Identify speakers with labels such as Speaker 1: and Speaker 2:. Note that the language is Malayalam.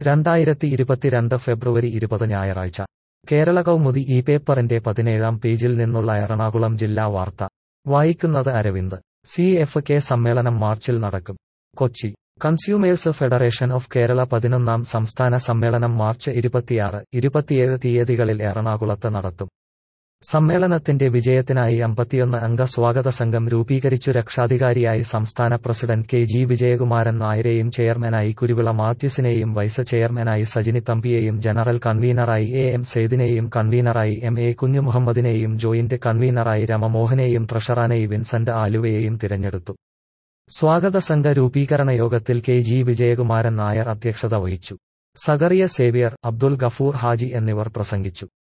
Speaker 1: രണ്ടായിരത്തി ഇരുപത്തിരണ്ട് ഫെബ്രുവരി ഇരുപത് ഞായറാഴ്ച കേരള കൗമുദി ഈ പേപ്പറിന്റെ പതിനേഴാം പേജിൽ നിന്നുള്ള എറണാകുളം ജില്ലാ വാർത്ത വായിക്കുന്നത് അരവിന്ദ് സി എഫ് കെ സമ്മേളനം മാർച്ചിൽ നടക്കും Kochi consumers federation of Kerala പതിനൊന്നാം സംസ്ഥാന സമ്മേളനം മാർച്ച് ഇരുപത്തിയാറ് ഇരുപത്തിയേഴ് തീയതികളിൽ എറണാകുളത്ത് നടത്തും സമ്മേളനത്തിന്റെ വിജയത്തിനായി അമ്പത്തിയൊന്ന് അംഗ സ്വാഗത സംഘം രൂപീകരിച്ചു രക്ഷാധികാരിയായി സംസ്ഥാന പ്രസിഡന്റ് കെ ജി വിജയകുമാരൻ നായരെയും ചെയർമാനായി കുരുവിള മാത്യുസിനെയും വൈസ് ചെയർമാനായി സജിനി തമ്പിയെയും ജനറൽ കൺവീനറായി എ എം സെയ്ദിനെയും കൺവീനറായി എം എ കുഞ്ഞുമുഹമ്മദിനെയും ജോയിന്റ് കൺവീനറായി രമമോഹനെയും ട്രഷറാനായി വിൻസെന്റ് ആലുവയെയും തിരഞ്ഞെടുത്തു സ്വാഗത സംഘ രൂപീകരണ യോഗത്തിൽ കെ ജി വിജയകുമാരൻ നായർ അധ്യക്ഷത വഹിച്ചു സഗറിയ സേവ്യർ അബ്ദുൽ ഗഫൂർ ഹാജി എന്നിവർ പ്രസംഗിച്ചു